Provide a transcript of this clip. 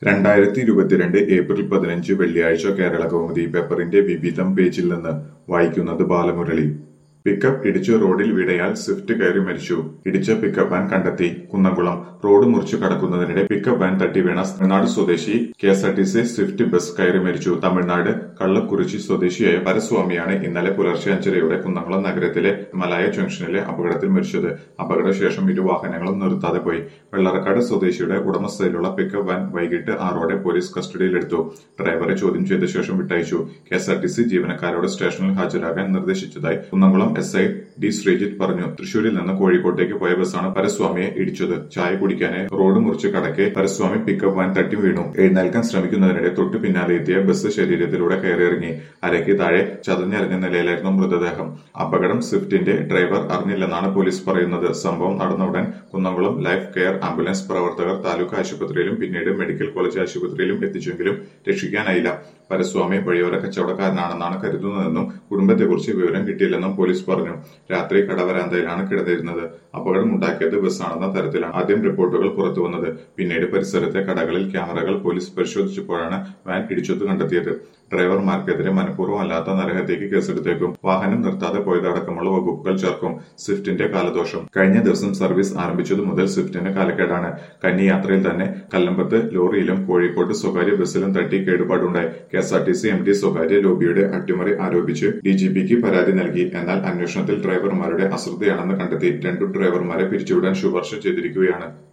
രണ്ടായിരത്തി ഇരുപത്തിരണ്ട് ഏപ്രിൽ പതിനഞ്ച് വെള്ളിയാഴ്ച കേരള കൗമുദി പേപ്പറിന്റെ വിവിധം പേജിൽ നിന്ന് വായിക്കുന്നത് ബാലമുരളി പിക്കപ്പ് ഇടിച്ച് റോഡിൽ വീണയാൾ സ്വിഫ്റ്റ് കയറി മരിച്ചു ഇടിച്ച പിക്കപ്പ് വാൻ കണ്ടെത്തി കുന്നംകുളം റോഡ് മുറിച്ചു കടക്കുന്നതിനിടെ പിക്കപ്പ് വാൻ തട്ടി വീണ തമിഴ്നാട് സ്വദേശി K S R T C Swift bus കയറി മരിച്ചു തമിഴ്നാട് കള്ളക്കുറിച്ചി സ്വദേശിയായ പരസ്വാമിയാണ് ഇന്നലെ പുലർച്ചെ അഞ്ചരയോടെ കുന്നംകുളം നഗരത്തിലെ മലായ ജംഗ്ഷനിലെ അപകടത്തിൽ മരിച്ചത് അപകടശേഷം ഇരു വാഹനങ്ങളും നിർത്താതെ പോയി വെള്ളറക്കാട് സ്വദേശിയുടെ ഉടമസ്ഥയിലുള്ള പിക്കപ്പ് വാൻ വൈകിട്ട് ആറോടെ പോലീസ് കസ്റ്റഡിയിലെടുത്തു ഡ്രൈവറെ ചോദ്യം ചെയ്ത ശേഷം വിട്ടയച്ചു K S R T C ജീവനക്കാരോട് സ്റ്റേഷനിൽ ഹാജരാകാൻ നിർദ്ദേശിച്ചതായി Kunnamkulam S I D Sreejith പറഞ്ഞു തൃശൂരിൽ നിന്ന് കോഴിക്കോട്ടേക്ക് പോയ ബസ്സാണ് പരസ്വാമിയെ ഇടിച്ചത് ചായ കുടിക്കാനായി റോഡ് മുറിച്ച് കടക്കെ പരസ്വാമി പിക്കപ്പ് വാൻ തട്ടി വീണു എഴുന്നേൽക്കാൻ ശ്രമിക്കുന്നതിനിടെ തൊട്ടു പിന്നാലെ എത്തിയ ബസ് ശരീരത്തിലൂടെ കയറിയിറങ്ങി അരയ്ക്ക് താഴെ ചതഞ്ഞിറങ്ങിയ നിലയിലായിരുന്നു മൃതദേഹം അപകടം സ്വിഫ്റ്റിന്റെ ഡ്രൈവർ അറിഞ്ഞില്ലെന്നാണ് പോലീസ് പറയുന്നത് സംഭവം നടന്ന ഉടൻ കുന്നംകുളം ലൈഫ് കെയർ ആംബുലൻസ് പ്രവർത്തകർ താലൂക്ക് ആശുപത്രിയിലും പിന്നീട് മെഡിക്കൽ കോളേജ് ആശുപത്രിയിലും എത്തിച്ചെങ്കിലും രക്ഷിക്കാനായില്ല പരസ്വാമി വഴിയോര കച്ചവടക്കാരനാണെന്നാണ് കരുതുന്നതെന്നും കുടുംബത്തെക്കുറിച്ച് വിവരം കിട്ടിയില്ലെന്നും പോലീസ് പറഞ്ഞു രാത്രി കടവരാന്തയിലാണ് കിടന്നിരുന്നത് അപകടമുണ്ടാക്കിയത് ബസ്സാണെന്ന തരത്തിലാണ് ആദ്യം റിപ്പോർട്ടുകൾ പുറത്തുവന്നത് പിന്നീട് പരിസരത്തെ കടകളിൽ ക്യാമറകൾ പോലീസ് പരിശോധിച്ചപ്പോഴാണ് വാൻ ഇടിച്ചത് കണ്ടെത്തിയത് ഡ്രൈവർമാർക്കെതിരെ മനഃപൂർവ്വമല്ലാത്ത നരഹത്യക്ക് കേസെടുത്തേക്കും വാഹനം നിർത്താതെ പോയതടക്കമുള്ള വകുപ്പുകൾ ചേർക്കും സ്വിഫ്റ്റിന്റെ കാലദോഷം കഴിഞ്ഞ ദിവസം സർവീസ് ആരംഭിച്ചതു മുതൽ സ്വിഫ്റ്റിന് കാലക്കേടാണ് കന്നി യാത്രയിൽ തന്നെ കല്ലമ്പത്ത് ലോറിയിലും കോഴിക്കോട് സ്വകാര്യ ബസ്സിലും തട്ടി കേടുപാടുണ്ടായി K S R T C M D സ്വകാര്യ ലോബിയുടെ അട്ടിമറി ആരോപിച്ച് ഡിജിപിക്ക് പരാതി നൽകി എന്നാൽ അന്വേഷണത്തിൽ ഡ്രൈവർമാരുടെ അശ്രദ്ധയാണെന്ന് കണ്ടെത്തി രണ്ടു ഡ്രൈവർമാരെ പിരിച്ചുവിടാൻ ശുപാർശ ചെയ്തിരിക്കുകയാണ്